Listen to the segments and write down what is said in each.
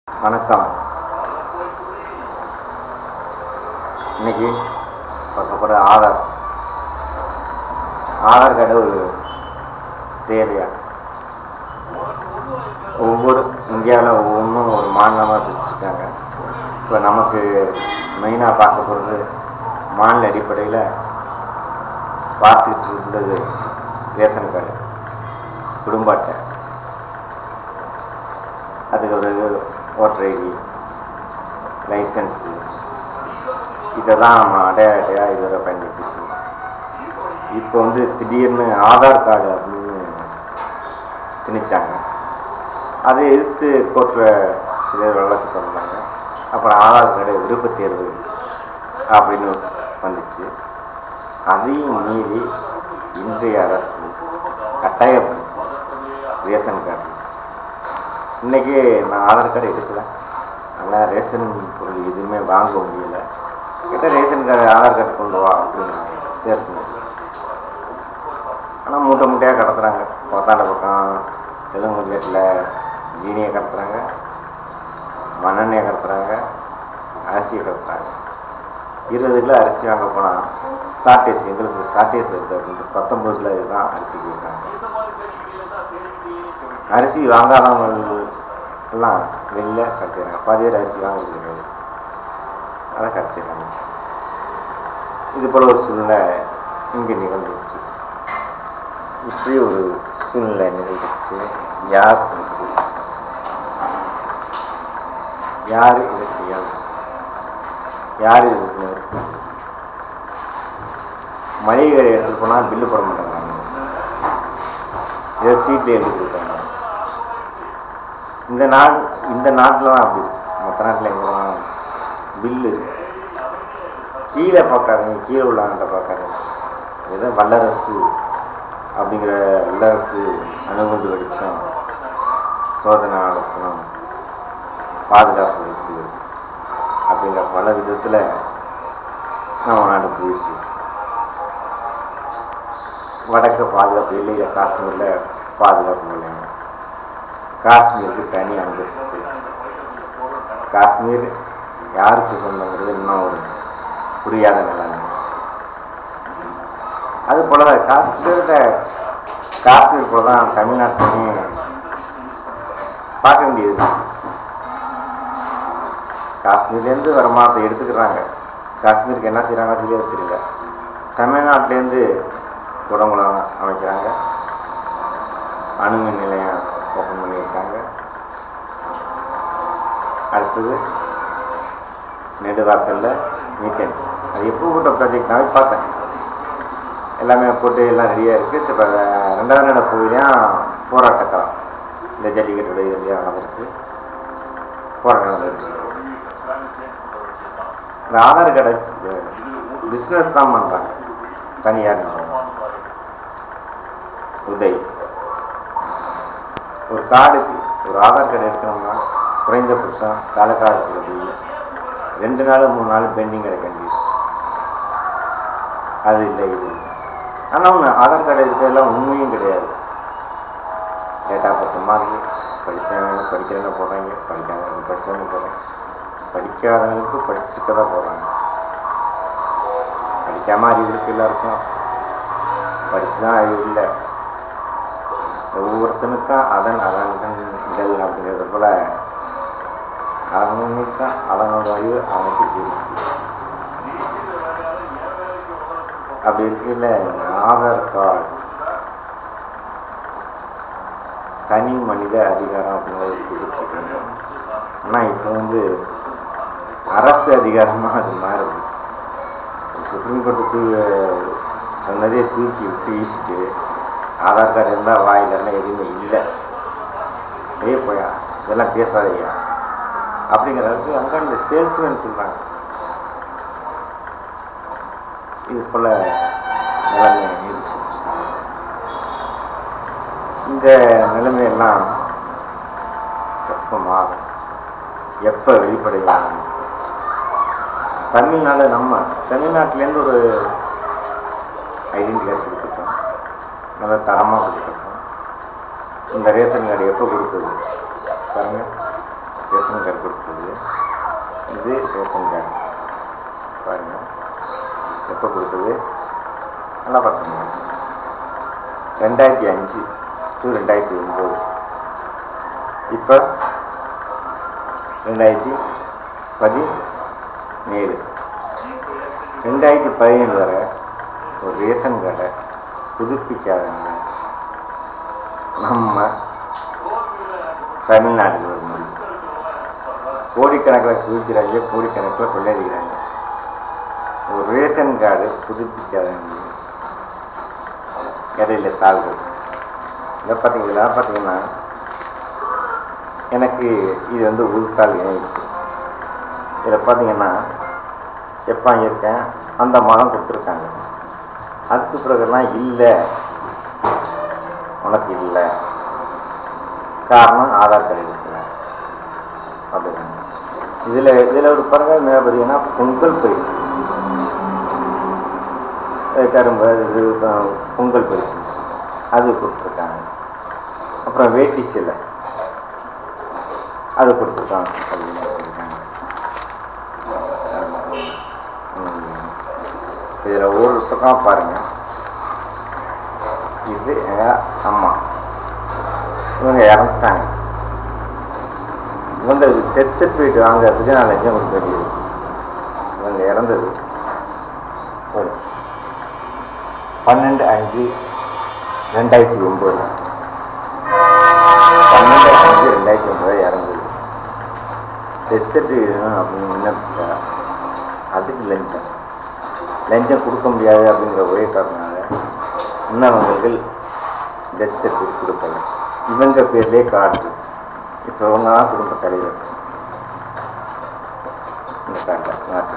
வணக்கம் இன்னைக்கு பார்க்க போகிற ஆதார் ஆதார் கார்டு ஒரு தேவையா ஒவ்வொரு இந்தியாவில் ஒவ்வொன்றும் ஒரு மாநிலமாக பிரிச்சிருக்காங்க இப்போ நமக்கு மெயினாக பார்க்க போகிறது மாநில அடிப்படையில் பார்த்துக்கிட்டு இருந்தது ரேஷன் கார்டு குடும்ப அட்டை அதுக்கு பிறகு ஓட்டர் ஐடி லைசன்ஸு இதை தான் நம்ம அடையாள அட்டையாக இதுவரை பயன்படுத்திட்டு இப்போ வந்து திடீர்னு ஆதார் கார்டு அப்படின்னு திணிச்சாங்க அதை எதிர்த்து கோர்ட்டில் சிலர் வழக்கு தொடர்ந்தாங்க அப்புறம் ஆதார் கார்டு விருப்பத் தேர்வு அப்படின்னு வந்துச்சு அதையும் மீறி இன்றைய அரசு கட்டாயப்படுத்தி ரேஷன் கார்டு இன்றைக்கி நான் ஆதார் கார்டு எடுக்கல ஆனால் ரேஷன் பொருள் எதுவுமே வாங்க முடியல கேட்டால் ரேஷன் கார்டு ஆதார் கார்டு கொண்டு வா அப்படின்னு ஸ்டேஷன் ஆனால் மூட்டை மூட்டையாக கடத்துறாங்க கோத்தாண்ட பக்கம் தெலுங்கு கேட்டில் ஜீனியை கடத்துறாங்க மண்ணெண்ணெயை கடத்துறாங்க அரிசியை கடத்துறாங்க இருபது கிலோ அரிசி வாங்க போனால் ஷார்ட்டேஜ் எங்களுக்கு ஷார்ட்டேஜ் இருக்குது அப்படின்ட்டு பத்தொம்பது கிலோ இதுதான் அரிசி கேட்குறாங்க அரிசி வாங்காதவங்க எல்லாம் வெளில கடத்திடுறாங்க பாதி பேர் அரிசி வாங்க முடியாது அதை கடத்திடுறாங்க இது போல் ஒரு சூழ்நிலை இங்கே நிகழ்ந்துருச்சு இப்படி ஒரு சூழ்நிலை நிகழ்ந்துச்சு யார் பண்ணுறது யார் இதை செய்யணும் யார் இதுக்கு இருக்கு மளிகை கடை எடுத்துகிட்டு போனால் பில்லு போட மாட்டேங்கிறாங்க இதை சீட்டில் எழுதி கொடுக்குறாங்க இந்த நாட் இந்த நாட்டில் தான் அப்படி இருக்கு மற்ற நாட்டில் எங்கே பில்லு கீழே பார்க்காதீங்க கீழே உள்ளவங்கிட்ட பார்க்காதீங்க ஏதோ வல்லரசு அப்படிங்கிற வல்லரசு அணுகுண்டு வெடிச்சோம் சோதனை நடத்தணும் பாதுகாப்பு இருக்குது அப்படிங்கிற பல விதத்தில் நம்ம நாடு போயிடுச்சு வடக்கு பாதுகாப்பு இல்லையா காஷ்மீரில் பாதுகாப்பு இல்லைங்க காஷ்மீருக்கு தனி அந்தஸ்து காஷ்மீர் யாருக்கு சொந்தங்கிறது இன்னும் ஒரு புரியாத நிலைமை அது போல தான் காஷ்மீர்கிட்ட காஷ்மீர் போல தான் தமிழ்நாட்டிலையும் பார்க்க வேண்டியது காஷ்மீர்லேருந்து வருமானத்தை எடுத்துக்கிறாங்க காஷ்மீருக்கு என்ன செய்கிறாங்க சரியாக தெரியல தமிழ்நாட்டிலேருந்து குடங்குளம் அமைக்கிறாங்க அணுமின் நிலையம் ஓப்பன் பண்ணியிருக்காங்க அடுத்தது நெடுவாசலில் மீத்தேன் அது எப்போ போட்ட ப்ராஜெக்ட் நான் போய் பார்த்தேன் எல்லாமே போட்டு எல்லாம் ரெடியாக இருக்குது இப்போ ரெண்டாவது நட கோவிலையும் போராட்டக்காலம் இந்த ஜல்லிக்கட்டோட இதுலேயே நடந்திருக்கு போராட்டம் நடந்துருக்கு இந்த ஆதார் கார்டை பிஸ்னஸ் தான் பண்ணுறாங்க தனியார் நிறுவனம். உதய் ஒரு கார்டுக்கு ஒரு ஆதார் கார்டு எடுக்கணும்னா குறைந்தபட்சம் தலைக்காலத்தில் போய் ரெண்டு நாள் மூணு நாள் பெண்டிங் கிடைக்க வேண்டியது அது இல்லை இது ஆனால் ஒன்று ஆதார் கார்டு இருக்கிறதெல்லாம் உண்மையும் கிடையாது டேட்டா பத்து மார்க் படித்தவங்க படிக்கிறவங்க போடுறாங்க படிக்காதவங்க படித்தவங்க போடுறாங்க படிக்காதவங்களுக்கு படிச்சிருக்க தான் போடுறாங்க படிக்காமல் அறிவு இருக்கு எல்லாருக்கும் படித்து தான் அறிவு இல்லை ஒவ்வொருத்தனுக்கும் அதன் அதன் இதழ் அப்படிங்கிறது போல அவனுக்கும் அவனோட அறிவு அவனுக்கு இருக்கு அப்படி இருக்குல்ல இந்த ஆதார் கார்டு தனி மனித அதிகாரம் அப்படிங்கிறது கொடுத்துருக்காங்க ஆனால் இப்போ வந்து அரசு அதிகாரமாக அது மாறுது சுப்ரீம் கோர்ட்டு தூ சொன்னதே தூக்கி விட்டு வீசிட்டு ஆதார் கார்டு இருந்தால் வாயிலெல்லாம் எதுவுமே இல்லை ஏ போயா இதெல்லாம் பேசாதையா அப்படிங்கிற அளவுக்கு அங்கே இந்த சேல்ஸ்மேன் சொல்கிறாங்க இது போல் நிலைமை நீடிச்சு இந்த நிலைமையெல்லாம் எப்போ மாறும் எப்போ வெளிப்படையும் தமிழ்நாடு நம்ம தமிழ்நாட்டிலேருந்து ஒரு ஐடென்டி கார்டு கொடுத்துட்டோம் நல்ல தரமாக கொடுத்துட்டோம் இந்த ரேஷன் கார்டு எப்போ கொடுத்தது பாருங்க ரேஷன் கார்டு கொடுத்தது இது ரேஷன் கார்டு பாருங்க எப்போ கொடுத்தது நல்லா பார்த்துங்க ரெண்டாயிரத்தி அஞ்சு டு ரெண்டாயிரத்தி ஒம்பது இப்போ ரெண்டாயிரத்தி பதினேழு ரெண்டாயிரத்தி பதினேழு வரை ஒரு ரேஷன் கார்டை புதுப்பிக்காதவங்க நம்ம தமிழ்நாடு கவர்மெண்ட் கோடிக்கணக்கில் குவிக்கிறாங்க கோடிக்கணக்கில் கொள்ளையடிக்கிறாங்க ஒரு ரேஷன் கார்டு புதுப்பிக்காதவங்க இடையில தாழ்வு இதை பார்த்தீங்களா பார்த்தீங்கன்னா எனக்கு இது வந்து உள்கால் இணைப்பு இதில் பார்த்தீங்கன்னா எப்போ இருக்கேன் அந்த மாதம் கொடுத்துருக்காங்க அதுக்கு பிறகுலாம் இல்லை உனக்கு இல்லை காரணம் ஆதார் கார்டு எடுக்கல அப்படின்னாங்க இதில் இதில் ஒரு பாருங்க மேலே பார்த்தீங்கன்னா பொங்கல் பரிசு அஹ் கரும்பு இது அஹ் பொங்கல் பரிசு அது கொடுத்துருக்காங்க அப்புறம் வேட்டி சிலை அது கொடுத்துருக்காங்க அப்படின்னு சொல்லியிருக்காங்க இதில் ஒரு பக்கம் பாருங்க இது எங்கள் அம்மா இவங்க இறந்துட்டாங்க இவங்க டெத் சர்டிஃபிகேட் வாங்குறதுக்கு நான் லஞ்சம் கொடுக்க வேண்டியது இவங்க இறந்தது ஒரு பன்னெண்டு அஞ்சு ரெண்டாயிரத்தி ஒம்பது பன்னெண்டு அஞ்சு ரெண்டாயிரத்தி ஒம்பது இறந்தது டெத் சர்டிஃபிகேட் அப்படின்னு விண்ணப்பிச்சா அதுக்கு லஞ்சம் லஞ்சம் கொடுக்க முடியாது அப்படிங்கிற ஒரே காரணனால இன்னவர்கள் டெத் சர்டிஃபிகேட் கொடுக்கல இவங்க பேர்லேயே கார்டு இப்போ இவங்க தான் குடும்ப தலைவர் இந்த கார்டில் மாற்று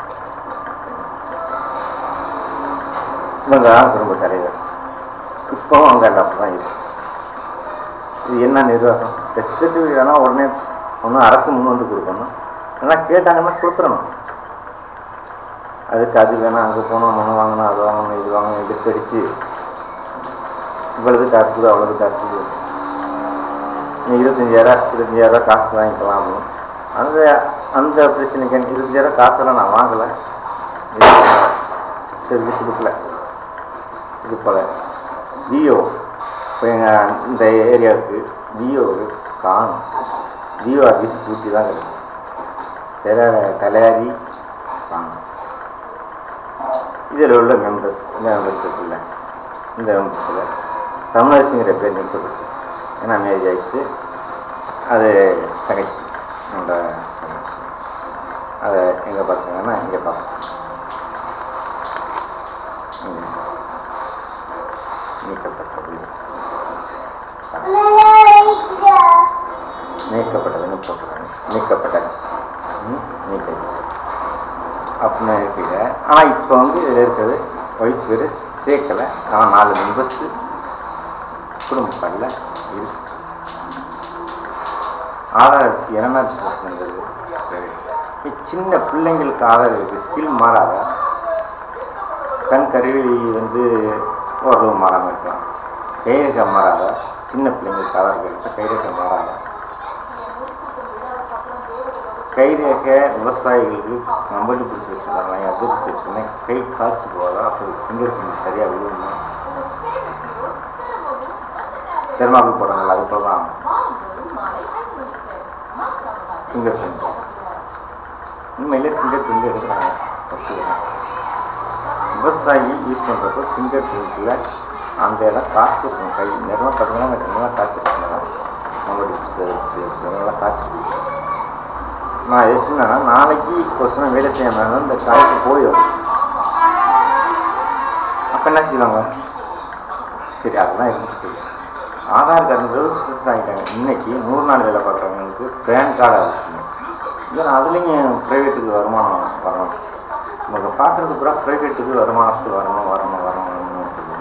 இவங்க தான் குடும்ப தலைவர் இப்போவும் அவங்க எல்லாம் அப்படி தான் இருக்கு இது என்ன நிர்வாகம் டெத் சர்டிஃபிகேட் ஆனால் உடனே ஒன்றும் அரசு முன் வந்து கொடுக்கணும் ஏன்னா கேட்டாங்கன்னா கொடுத்துடணும் அதுக்கு அது வேணாம் அங்கே போனோம் மனம் வாங்கணும் அது வாங்கணும் இது வாங்கணும் இதுக்கு அடித்து இவ்வளவு காசு கொடு அவ்வளவு காசு கொடு நீ இருபத்தஞ்சாயிரம் இருபத்தஞ்சாயிரம் காசு வாங்கிக்கலாம் அப்படின்னு. அந்த அந்த பிரச்சனைக்கு எனக்கு இருபத்தஞ்சாயிரம் காசெல்லாம் நான் வாங்கலை சொல்லி கொடுக்கல இது போல் விஓ இப்போ எங்கள் இந்த ஏரியாவுக்கு விஓ காணும் விஓ ஆஃபீஸ் பூட்டி தான் கிடைக்கும் தலை தலையாரி காணும் இதில் உள்ள மெம்பர்ஸ் இந்த மெம்பர்ஸ் இருக்குல்ல இந்த மெம்பர்ஸில் தமிழரசுங்கிற பேர் நீக்கப்பட்டு ஏன்னா மேரேஜ் ஆயிடுச்சு அது தங்கச்சி என்னோட தங்கச்சி அதை எங்கே பார்க்குறாங்கன்னா இங்கே பார்ப்போம் ம். நீக்கப்பட்டது நீக்கப்பட்டதுன்னு போட்டுருக்காங்க நீக்கப்பட்டாச்சு ம், நீக்காச்சு அப்படின்னு இருக்கீங்க ஆனால் இப்போ வந்து இதில் இருக்கிறது ஒய்ஃப் பேர் சேர்க்கலை ஆனால் நாலு மெம்பர்ஸு குடும்பத்தில் இருக்கு ஆதார் அரிசி என்னென்ன பிஸ்னஸ் பண்ணுறது சின்ன பிள்ளைங்களுக்கு ஆதார் இருக்குது ஸ்கில் மாறாத கண் கருவி வந்து ஓரளவு மாறாமல் இருக்கலாம் கைரேகை மாறாத சின்ன பிள்ளைங்களுக்கு ஆதார் கார்டு கைரேகை மாறாத கைரேகை விவசாயிகளுக்கு கம்பெனி பிடிச்சி வச்சுருக்காங்க எது பிடிச்சி வச்சுருக்கேன் கை காய்ச்சி போதா அப்போ ஃபிங்கர் பிரிண்ட் சரியாக விழுணும் தெர்மாபிள் போடுறாங்கல்ல அது போல தான் ஃபிங்கர் பிரிண்ட் உண்மையிலே ஃபிங்கர் பிரிண்ட் எடுக்கிறாங்க ஒத்துக்கிறேன் விவசாயி யூஸ் பண்ணுறப்போ ஃபிங்கர் பிரிண்ட்டில் அந்த இடம் காய்ச்சிருக்கும் கை நிறமாக பார்த்தீங்கன்னா நிறமாக காய்ச்சிருக்காங்க நம்மளுடைய நல்லா காய்ச்சிருக்கு நான் எது சொன்னேன்னா நாளைக்கு கொஸ்டின் வேலை செய்யாமல் இந்த காய்க்கு போயிடும் அப்போ என்ன செய்வாங்க சரி அதெல்லாம் இருந்துச்சு ஆதார் கார்டுன்றது பிஸ்னஸ் ஆகிட்டாங்க இன்னைக்கு நூறு நாள் வேலை பார்க்குறவங்களுக்கு பேன் கார்டு அவசியம் ஏன்னா அதுலேயும் ப்ரைவேட்டுக்கு வருமானம் வரணும் நமக்கு பார்க்குறது பூரா ப்ரைவேட்டுக்கு வருமானத்துக்கு வரணும் வரணும் வரணும் வரணும் இருக்குது.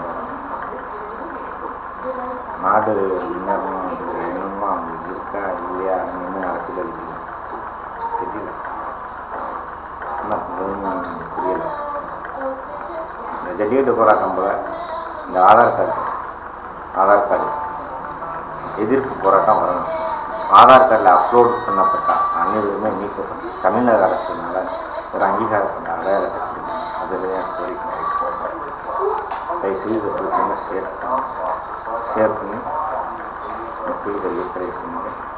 நாடு முன்னேறணும் அது வேணுமா அது இருக்கா இல்லையா அப்படின்னு அரசியல் இருக்குது தெரியல என்ன பண்ணுறதுன்னு புரியல இந்த ஜல்லிக்கட்டு போராட்டம் போல இந்த ஆதார் கார்டு ஆதார் கார்டு எதிர்ப்பு போராட்டம் வரணும் ஆதார் கார்டில் அப்லோட் பண்ணப்பட்ட அனைவருமே நீக்கப்பட்டு தமிழக அரசுனால ஒரு அங்கீகாரத்தின் அடையாளத்தை கொடுக்கணும் அதில் என் கோரிக்கை தயவுசெய்து இதை பிடிச்சிருந்தா ஷேர் பண்ணி ஷேர் பண்ணி மக்களுக்கு இதை யூட்டிலைஸ் பண்ணுங்க